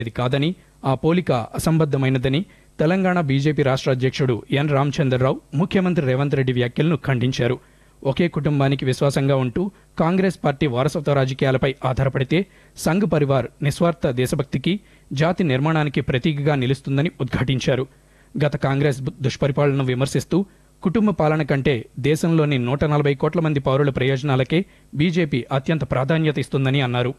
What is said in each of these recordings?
ఇది కాదని ఆ పోలిక అసంబద్ధమైనదని తెలంగాణ బీజేపీ రాష్ట్ర అధ్యక్షుడు ఎన్ రామచంద్రరావు ముఖ్యమంత్రి రేవంత్ రెడ్డి వ్యాఖ్యలను ఖండించారు ఒకే కుటుంబానికి విశ్వాసంగా ఉంటూ కాంగ్రెస్ పార్టీ వారసత్వ రాజకీయాలపై ఆధారపడితే సంఘ్ పరివార్ నిస్వార్థ దేశభక్తికి జాతి నిర్మాణానికి ప్రతీకగా నిలుస్తుందని ఉద్ఘాటించారు గత కాంగ్రెస్ బు- దుష్పరిపాలనను విమర్శిస్తూ కుటుంబ పాలన కంటే దేశంలోని నూట నలభై కోట్ల మంది పౌరుల ప్రయోజనాలకే బీజేపీ అత్యంత ప్రాధాన్యత ఇస్తుందని అన్నారు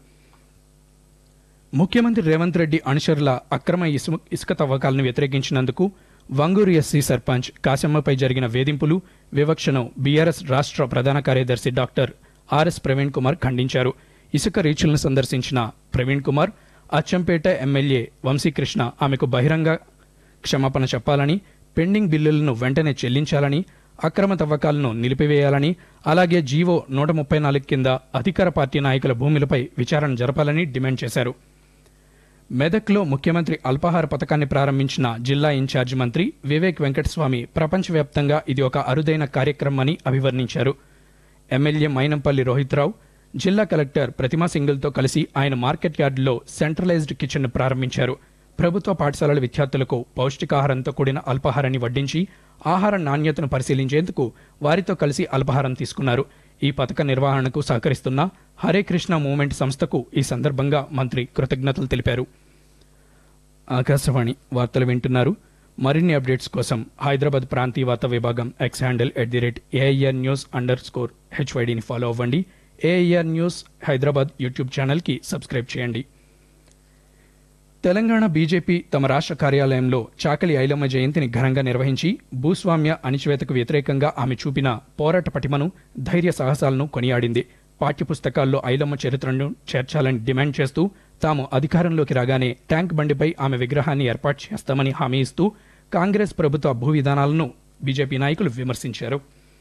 ముఖ్యమంత్రి రేవంత్ రెడ్డి అనుచరుల అక్రమ ఇసుమ ఇసుక తవ్వకాలను వ్యతిరేకించినందుకు వంగూరు ఎస్సీ సర్పంచ్ కాశమ్మపై జరిగిన వేధింపులు వివక్షను బీఆర్ఎస్ రాష్ట్ర ప్రధాన కార్యదర్శి డాక్టర్ ఆర్ఎస్ ప్రవీణ్ కుమార్ ఖండించారు ఇసుక రీచులను సందర్శించిన ప్రవీణ్ కుమార్ అచ్చంపేట ఎమ్మెల్యే వంశీకృష్ణ ఆమెకు బహిరంగ క్షమాపణ చెప్పాలని పెండింగ్ బిల్లులను వెంటనే చెల్లించాలని అక్రమ తవ్వకాలను నిలిపివేయాలని అలాగే జీవో నూట ముప్పై నాలుగు కింద అధికార పార్టీ నాయకుల భూములపై విచారణ జరపాలని డిమాండ్ చేశారు మెదక్లో ముఖ్యమంత్రి అల్పాహార పథకాన్ని ప్రారంభించిన జిల్లా ఇన్ఛార్జ్ మంత్రి వివేక్ వెంకటస్వామి ప్రపంచవ్యాప్తంగా ఇది ఒక అరుదైన కార్యక్రమమని అభివర్ణించారు ఎమ్మెల్యే మైనంపల్లి రోహిత్రావు జిల్లా కలెక్టర్ ప్రతిమా సింగిల్తో కలిసి ఆయన మార్కెట్ యార్డులో సెంట్రలైజ్డ్ కిచెన్ ప్రారంభించారు ప్రభుత్వ పాఠశాలల విద్యార్థులకు పౌష్టికాహారంతో కూడిన అల్పాహారాన్ని వడ్డించి ఆహార నాణ్యతను పరిశీలించేందుకు వారితో కలిసి అల్పాహారం తీసుకున్నారు ఈ పథక నిర్వహణకు సహకరిస్తున్న హరే కృష్ణ మూవ్మెంట్ సంస్థకు ఈ సందర్భంగా మంత్రి కృతజ్ఞతలు తెలిపారు ఆకాశవాణి వార్తలు వింటున్నారు మరిన్ని అప్డేట్స్ కోసం హైదరాబాద్ ప్రాంతీయ వార్తా విభాగం X handle at the rate AIR news under score హెచ్వైడిని ఫాలో అవ్వండి ఏఐఆర్ న్యూస్ హైదరాబాద్ యూట్యూబ్ ఛానల్కి సబ్స్క్రైబ్ చేయండి తెలంగాణ బీజేపీ తమ రాష్ట్ర కార్యాలయంలో చాకలి ఐలమ్మ జయంతిని ఘనంగా నిర్వహించి భూస్వామ్య అణిచివేతకు వ్యతిరేకంగా ఆమె చూపిన పోరాట పటిమను ధైర్య సాహసాలను కొనియాడింది పాఠ్యపుస్తకాల్లో ఐలమ్మ చరిత్రను చేర్చాలని డిమాండ్ చేస్తూ తాము అధికారంలోకి రాగానే ట్యాంక్ బండిపై ఆమె విగ్రహాన్ని ఏర్పాటు చేస్తామని హామీ ఇస్తూ కాంగ్రెస్ ప్రభుత్వ భూ విధానాలను బీజేపీ నాయకులు విమర్శించారు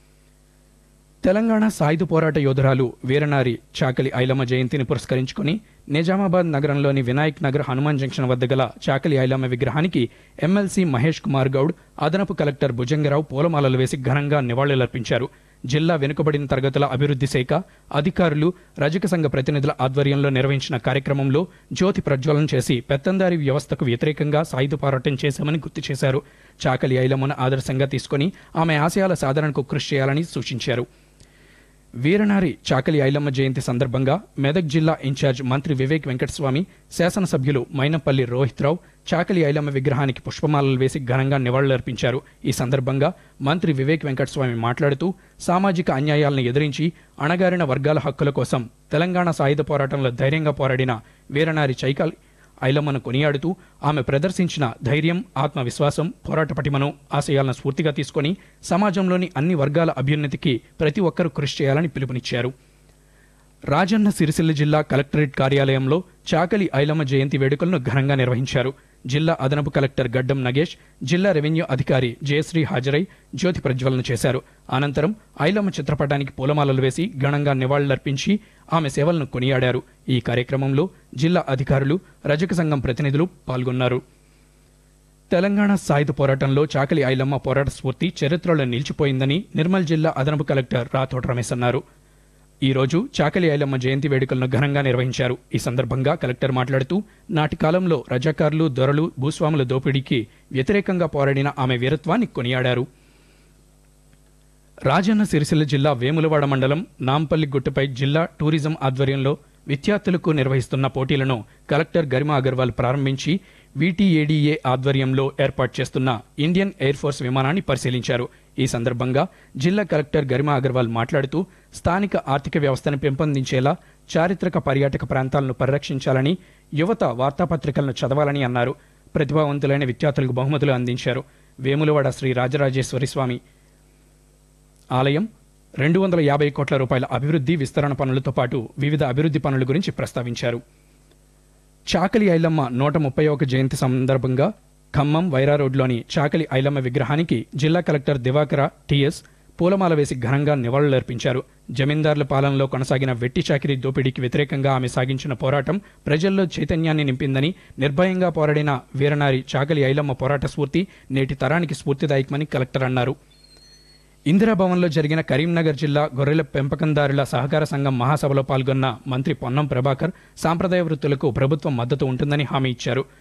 తెలంగాణ సాయుధ పోరాట యోధురాలు వీరనారి చాకలి ఐలమ్మ జయంతిని పురస్కరించుకుని నిజామాబాద్ నగరంలోని వినాయక్ నగర్ హనుమాన్ జంక్షన్ వద్ద గల చాకలి ఐలమ్మ విగ్రహానికి ఎమ్మెల్సీ మహేష్ కుమార్ గౌడ్ అదనపు కలెక్టర్ భుజంగరావు పూలమాలలు వేసి ఘనంగా నివాళులర్పించారు జిల్లా వెనుకబడిన తరగతుల అభివృద్ధి శాఖ అధికారులు రజక సంఘ ప్రతినిధుల ఆధ్వర్యంలో నిర్వహించిన కార్యక్రమంలో జ్యోతి ప్రజ్వలన చేసి పెత్తందారి వ్యవస్థకు వ్యతిరేకంగా సాయుధ పోరాటం చేశామని గుర్తు చేశారు చాకలి ఐలమ్మను ఆదర్శంగా తీసుకొని ఆమె ఆశయాల సాధనకు కృషి చేయాలని సూచించారు వీరనారి చాకలి ఐలమ్మ జయంతి సందర్భంగా మెదక్ జిల్లా ఇన్ఛార్జ్ మంత్రి వివేక్ వెంకటస్వామి శాసనసభ్యులు మైనంపల్లి రోహిత్రావు చాకలి ఐలమ్మ విగ్రహానికి పుష్పమాలలు వేసి ఘనంగా నివాళులర్పించారు ఈ సందర్భంగా మంత్రి వివేక్ వెంకటస్వామి మాట్లాడుతూ సామాజిక అన్యాయాలను ఎదిరించి అణగారిన వర్గాల హక్కుల కోసం తెలంగాణ సాయుధ పోరాటంలో ధైర్యంగా పోరాడిన వీరనారి చైకల్ ఐలమ్మను కొనియాడుతూ ఆమె ప్రదర్శించిన ధైర్యం ఆత్మవిశ్వాసం పోరాట పటిమను ఆశయాలను స్ఫూర్తిగా తీసుకొని సమాజంలోని అన్ని వర్గాల అభ్యున్నతికి ప్రతి ఒక్కరూ కృషి చేయాలని పిలుపునిచ్చారు రాజన్న సిరిసిల్ల జిల్లా కలెక్టరేట్ కార్యాలయంలో చాకలి ఐలమ్మ జయంతి వేడుకలను ఘనంగా నిర్వహించారు జిల్లా అదనపు కలెక్టర్ గడ్డం నగేష్ జిల్లా రెవెన్యూ అధికారి జయశ్రీ హాజరై జ్యోతి ప్రజ్వలన చేశారు అనంతరం ఐలమ్మ చిత్రపటానికి పూలమాలలు వేసి ఘనంగా నివాళులర్పించి ఆమె సేవలను కొనియాడారు ఈ కార్యక్రమంలో జిల్లా అధికారులు రజక సంఘం ప్రతినిధులు పాల్గొన్నారు తెలంగాణ సాయుధ పోరాటంలో చాకలి ఐలమ్మ పోరాట స్ఫూర్తి చరిత్రలో నిలిచిపోయిందని నిర్మల్ జిల్లా అదనపు కలెక్టర్ రాథోడ్ రమేష్ అన్నారు ఈ రోజు చాకలి ఐలమ్మ జయంతి వేడుకలను ఘనంగా నిర్వహించారు ఈ సందర్భంగా కలెక్టర్ మాట్లాడుతూ నాటి కాలంలో రజాకారులు దొరలు భూస్వాముల దోపిడీకి వ్యతిరేకంగా పోరాడిన ఆమె వీరత్వాన్ని కొనియాడారు రాజన్న సిరిసిల్ల జిల్లా వేములవాడ మండలం నాంపల్లి గుట్టపై జిల్లా టూరిజం ఆధ్వర్యంలో విద్యార్థులకు నిర్వహిస్తున్న పోటీలను కలెక్టర్ గరిమా అగర్వాల్ ప్రారంభించి వీటీఏడీఏ ఆధ్వర్యంలో ఏర్పాటు చేస్తున్న ఇండియన్ ఎయిర్ ఫోర్స్ విమానాన్ని పరిశీలించారు ఈ సందర్భంగా జిల్లా కలెక్టర్ గరిమా అగర్వాల్ మాట్లాడుతూ స్థానిక ఆర్థిక వ్యవస్థను పెంపొందించేలా చారిత్రక పర్యాటక ప్రాంతాలను పరిరక్షించాలని యువత వార్తాపత్రికలను చదవాలని అన్నారు ప్రతిభావంతులైన విద్యార్థులకు బహుమతులు అందించారు వేములవాడ శ్రీ రాజరాజేశ్వరి స్వామి ఆలయం రెండు వందల యాభై కోట్ల రూపాయల అభివృద్ధి విస్తరణ పనులతో పాటు వివిధ అభివృద్ధి పనుల గురించి ప్రస్తావించారు చాకలి ఐలమ్మ నూట ముప్పై ఒక జయంతి సందర్భంగా ఖమ్మం వైరా రోడ్లోని చాకలి ఐలమ్మ విగ్రహానికి జిల్లా కలెక్టర్ దివాకర టిఎస్ పూలమాల వేసి ఘనంగా నివాళులర్పించారు జమీందారుల పాలనలో కొనసాగిన వెట్టి చాకిరీ దోపిడీకి వ్యతిరేకంగా ఆమె సాగించిన పోరాటం ప్రజల్లో చైతన్యాన్ని నింపిందని నిర్భయంగా పోరాడిన వీరనారి చాకలి ఐలమ్మ పోరాట స్ఫూర్తి నేటి తరానికి స్ఫూర్తిదాయకమని కలెక్టర్ అన్నారు ఇందిరాభవన్లో జరిగిన కరీంనగర్ జిల్లా గొర్రెల పెంపకందారుల సహకార సంఘం మహాసభలో పాల్గొన్న మంత్రి పొన్నం ప్రభాకర్ సాంప్రదాయ వృత్తులకు ప్రభుత్వం మద్దతు ఉంటుందని హామీ ఇచ్చారు